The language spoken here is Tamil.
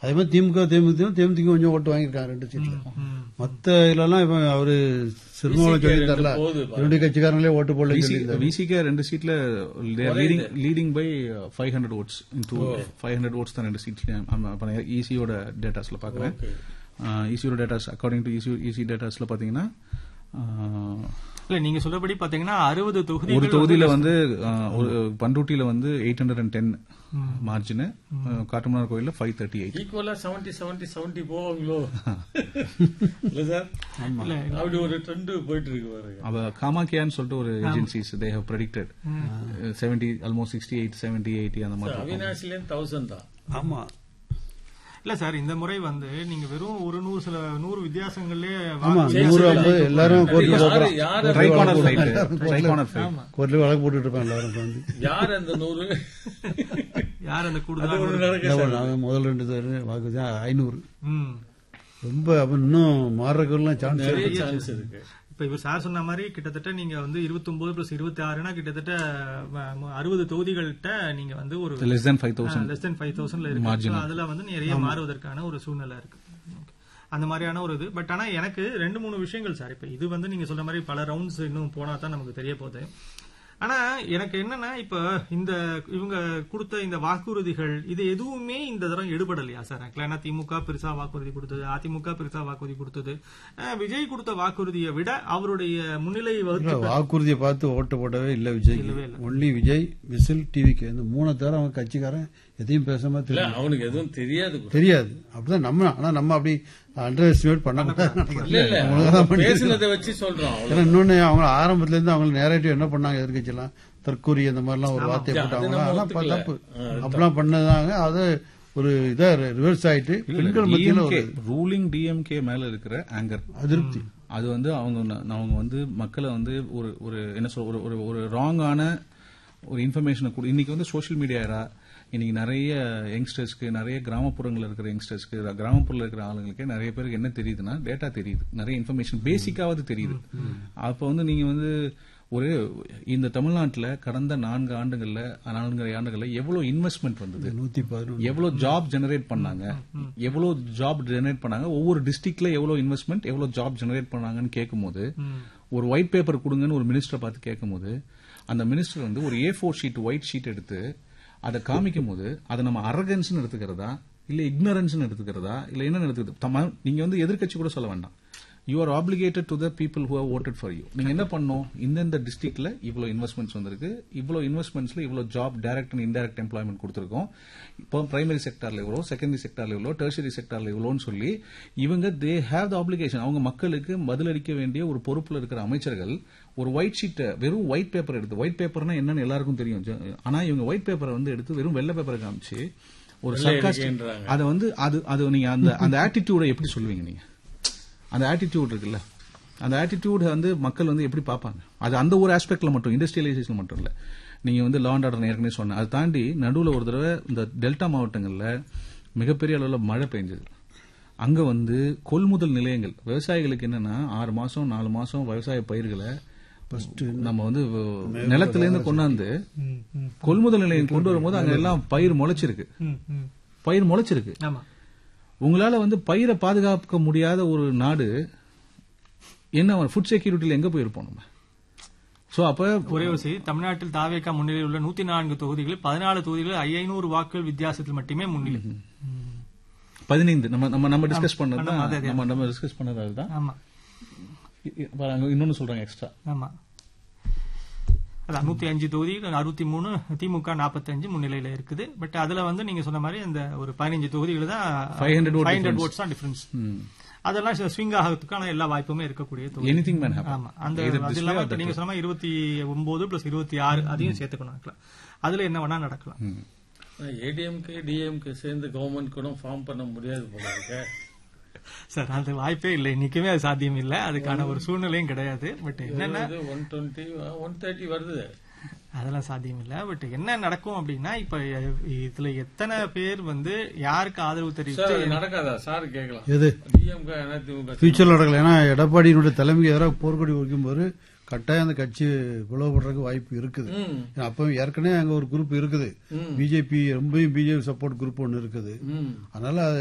அதே மாதிரி திமுக தேமுதிக தேமுதிக கொஞ்சம் ஓட்டு வாங்கியிருக்காங்க ரெண்டு சீட்ல மத்த இதுலலாம் இப்ப அவரு சிறுமாவளம் சொல்லி தரல போகுது என்னுடைய கட்சிக்காரங்களே ஓட்டு போடல சொல்லி விசிகே ரெண்டு சீட்ல leading leading by five hundred votes into five hundred votes தான் ரெண்டு சீட்ல ஈசியோட டேட்டாஸ்ல பாக்குறேன் ஈசியோட datas according to EC EC டேட்டாஸ்ல பாத்தீங்கன்னா ஆஹ், இல்ல நீங்க சொல்றபடி பாத்தீங்கன்னா அறுபது ஒரு தொகுதிகள் தொகுதியில வந்து ஆஹ், ஒரு பண்ருட்டியில வந்து eight hundred and ten margin காட்டுமன்னார் கோயில்ல ஃபைவ் தேர்ட்டி எயிட் ஈக்குவலா செவன்டி செவன்டி செவன்டி போவாங்களோ இல்ல சார் இல்ல அப்படி ஒரு ட்ரெண்ட் போயிட்டு இருக்கு பாருங்க அவ காமாக்கியான்னு சொல்லிட்டு ஒரு agencies they have predicted seventy almost sixty eight seventy eighty அந்த மாதிரி இருக்கும். அவினாசிலேருந்து தௌசண்ட் தான் ஆமா இல்ல சார் இந்த முறை வந்து நீங்க வெறும் ஒரு நூறு சில நூறு வித்தியாசங்கள்லயே ஆமா வாக்கு நூறு ஐம்பது எல்லாரும் கோர்ட்ல யாரு யாரு try corner fight try corner fight கோர்ட்ல வழக்கு போட்டுட்டு இருப்பாங்க எல்லாரும் உட்காந்து யார் அந்த நூறு யார் அந்த அது கூடுதல் ஒண்ணு நடக்க என்ன பண்ணாங்க முதல் ரெண்டு தடவை வாக்கு தான் ஐநூறு ம். ரொம்ப அப்ப இன்னும் மாறுறதுக்கெல்லாம் சான்ஸ் நிறைய சான்ஸ் இருக்கு இப்ப இவர் சார் சொன்ன மாதிரி கிட்டத்தட்ட நீங்க வந்து 29 பிளஸ் இருபத்தி ஆறுனா கிட்டத்தட்ட அறுபது தொகுதிகள்கிட்ட நீங்க வந்து ஒரு less than five thousand less than five தௌசண்ட்ல இருக்கு So, அதுல வந்து நிறைய மாறுவதற்கான ஒரு சூழ்நிலை இருக்கு Okay. அந்த மாதிரியான ஒரு இது பட் ஆனா எனக்கு ரெண்டு மூணு விஷயங்கள் சார் இப்ப இது வந்து நீங்க சொல்ற மாதிரி பல ரவுண்ட்ஸ் இன்னும் போனா தான் நமக்கு தெரிய போகுது ஆனா எனக்கு என்னன்னா இப்ப இந்த இவங்க கொடுத்த இந்த வாக்குறுதிகள் இது எதுவுமே இந்த தரம் எடுபடலையா சார் ஆக்சுவலா ஏன்னா திமுக பெருசா வாக்குறுதி கொடுத்தது அதிமுக பெருசா வாக்குறுதி கொடுத்தது அஹ், விஜய் கொடுத்த வாக்குறுதியை விட அவருடைய முன்னிலை வகுத்து வாக்குறுதியை பார்த்து ஓட்டு போடவே இல்ல விஜய் ஒன்லி விஜய் விசில் டிவிக்கு இந்த மூணை தவிர அவன் கட்சிக்காரன் எதையும் பேசாம இல்ல தெரியும் அவனுக்கு எதுவும் தெரியாது கூட. தெரியாது அப்படிதான் நம்ம ஆனா நம்ம அப்படி அண்டர் எஸ்டிமேட் பண்ண இல்ல இல்ல அவன் பேசுனதை வச்சு சொல்றோம் அவ்வளவு. ஏன்னா இன்னொன்னு அவங்க ஆரம்பத்துல இருந்து அவங்க நேரடிவ் என்ன பண்ணாங்க எதிர்கட்சியெல்லாம் தற்கூரி அந்த மாதிரிலாம் ஒரு வார்த்தையை அது போட்டாங்க நம்ம அதெல்லாம் ப- ஒத்துக்கல. தப்பு அப்படிலாம் பண்ணதாங்க அது ஒரு இதா ரிவர்ஸ் ஆயிட்டு பெண்கள் மத்தியில ஒரு ரூலிங் டிஎம்கே மேல இருக்கிற ஆங்கர் அதிருப்தி அது வந்து அவங்க ந- அவங்க வந்து மக்களை வந்து ஒரு ஒரு என்ன சொல் ஒரு ஒரு ஒரு ராங்கான ஒரு இன்ஃபர்மேஷனை கொடு இன்னைக்கு வந்து சோஷியல் மீடியா era இன்னைக்கு நிறைய யங்ஸ்டர்ஸ்க்கு நிறைய கிராமப்புறங்களில் இருக்கிற யங்ஸ்டர்ஸ்க்கு கிராமப்புறத்தில் இருக்கிற ஆளுங்களுக்கு நிறைய பேருக்கு என்ன தெரியுதுன்னா டேட்டா தெரியுது நிறைய இன்ஃபர்மேஷன் பேசிக்காவது தெரியுது அப்போ வந்து நீங்க வந்து ஒரு இந்த தமிழ்நாட்டுல கடந்த நான்கு ஆண்டுகள்ல நான்கு ஆண்டுகள்ல எவ்வளவு இன்வெஸ்ட்மெண்ட் வந்தது நூத்தி பதினொன்று எவ்வளவு ஜாப் ஜெனரேட் பண்ணாங்க எவ்வளவு ஜாப் ஜெனரேட் பண்ணாங்க ஒவ்வொரு டிஸ்ட்ரிக்ட்ல எவ்வளவு இன்வெஸ்ட்மெண்ட் எவ்வளவு ஜாப் ஜெனரேட் பண்ணாங்கன்னு கேட்கும்போது ஒரு ஒயிட் பேப்பர் கொடுங்கன்னு ஒரு மினிஸ்டரை பார்த்து கேட்கும்போது அந்த மினிஸ்டர் வந்து ஒரு A four sheet white sheet எடுத்து அதை காமிக்கும் போது அதை நம்ம அரகன்ஸ் எடுத்துக்கிறதா இல்ல இக்னரன்ஸ் எடுத்துக்கிறதா இல்ல என்ன எடுத்துக்கிறது தம- நீங்க வந்து எதிர்க்கட்சி கூட சொல்ல வேண்டாம் you are obligated to the people who voted for you நீங்க என்ன பண்ணணும் இந்தந்த டிஸ்ட்ரிக்ட்ல இவ்வளவு இன்வெஸ்ட்மெண்ட்ஸ் வந்திருக்கு இவ்வளவு இன்வெஸ்ட்மெண்ட்ஸ்ல இவ்வளவு job direct and indirect employment கொடுத்துருக்கோம் இப்போ பிரைமரி செக்டார்ல எவ்வளோ செகண்டரி செக்டார்ல எவ்வளோ டெர்ஷரி செக்டார்ல எவ்வளோன்னு சொல்லி இவங்க தே ஹேவ் த ஆப்ளிகேஷன் அவங்க மக்களுக்கு பதிலளிக்க வேண்டிய ஒரு பொறுப்புல இருக்கிற அமைச்சர்கள் ஒரு ஒயிட் ஷீட்டை வெறும் ஒயிட் பேப்பர் எடுத்து ஒயிட் பேப்பர்னா என்னன்னு எல்லாருக்கும் தெரியும் ஜ- ஆனா இவங்க ஒயிட் பேப்பரை வந்து எடுத்து வெறும் வெள்ளை பேப்பரை காமிச்சு ஒரு சர்க்காஸ்டிக் இருக்கேன்றாங்க. அதை வந்து அது அது நீங்க அந்த அந்த ஆட்டிடியூடை எப்படி சொல்லுவீங்க நீங்க அந்த ஆட்டிடியூட் இருக்குல்ல அந்த ஆட்டிடியூட் வந்து மக்கள் வந்து எப்படி பார்ப்பாங்க அது அந்த ஒரு ஆஸ்பெக்ட்ல மட்டும் இண்டஸ்ட்ரியலைசேஷன் மட்டும் இல்ல நீங்க வந்து லா அண்ட் ஆர்டர் ஏற்கனவே சொன்னேன் அதை தாண்டி நடுவுல ஒரு தடவை இந்த டெல்டா மாவட்டங்கள்ல மிகப்பெரிய அளவுல மழை பெஞ்சது அங்க வந்து கொள்முதல் நிலையங்கள் விவசாயிகளுக்கு என்னன்னா ஆறு மாசம் நாலு மாசம் விவசாய பயிர்களை நம்ம வந்து நிலத்துல இருந்து கொண்டாந்து கொள்முதல் நிலையம் கொண்டு வரும்போது அங்க எல்லாம் பயிர் முளைச்சிருக்கு ம், ம். பயிர் முளைச்சிருக்கு ஆமா உங்களால வந்து பயிரை பாதுகாக்க முடியாத ஒரு நாடு என்ன ஃபுட் செக்யூரிட்டியில் எங்க போயிருப்போம் நம்ம சோ அப்ப ஒரே ஒரு செய்தி தமிழ்நாட்டில் தாவேக்கா முன்னிலையில் உள்ள நூத்தி நான்கு தொகுதிகளில் பதினாலு தொகுதிகளில் ஐநூறு வாக்குகள் வித்தியாசத்தில் மட்டுமே முன்னிலை பதினைந்து நம்ம நம்ம நம்ம டிஸ்கஸ் பண்ணது ஆமா, அதே, அதே. நம்ம நம்ம டிஸ்கஸ் பண்ணது அதுதான் ஆமா இ- இ- பாருங்க, இன்னொன்னு சொல்றாங்க எக்ஸ்ட்ரா ஆமா அதான் நூத்தி அஞ்சு தொகுதி அறுபத்தி மூணு திமுக நாற்பத்தஞ்சு முன்னிலையில இருக்குது பட் அதுல வந்து நீங்க சொன்ன மாதிரி அந்த ஒரு பதினஞ்சு தொகுதிகள் தான் 500 vote ஹண்ட்ரட் difference. ஓட்ஸ் தான் டிஃபரன்ஸ் அதெல்லாம் ஸ்விங் ஆகிறதுக்கான எல்லா வாய்ப்புமே இருக்கக்கூடிய தொகுதி எனிதிங் மேன் ஆமா அந்த அது இல்லாம இப்ப நீங்க சொன்ன மாதிரி இருபத்தி ஒன்பது பிளஸ் இருபத்தி ஆறு அதையும் சேர்த்துக்கணும் actually. அதுல என்ன வேணா நடக்கலாம் ஏடிஎம்கே டிஎம்கே சேர்ந்து கவர்மெண்ட் கூட ஃபார்ம் பண்ண முடியாது போல இருக்க சார் அது வாய்ப்பே இல்லை இன்னைக்குமே அது சாத்தியம் இல்லை அதுக்கான ஒரு சூழ்நிலையும் கிடையாது பட் என்னன்னா ஒன் டுவெண்ட்டி ஒன் தேர்ட்டி வருது அதெல்லாம் சாத்தியம் இல்ல பட் என்ன நடக்கும் அப்படின்னா இப்ப இதுல எத்தனை பேர் வந்து யாருக்கு ஆதரவு சார் தெரிவித்து அது நடக்காதா சார் கேட்கலாம் எது டிஎம்கே அதிமுக ஃபியூச்சர்ல நடக்கல ஏன்னா எடப்பாடியினுடைய தலைமைக்கு எதிராக போர்க்கொடி வைக்கும்போது கட்டாயம் அந்த கட்சி பிளவுபடுறதுக்கு வாய்ப்பு இருக்குது ம். ஏன்னா அப்ப ஏற்கனவே அங்க ஒரு குரூப் இருக்குது பிஜேபி ரொம்பவும் பிஜேபி சப்போர்ட் குரூப் ஒன்னு இருக்குது ம் அதனால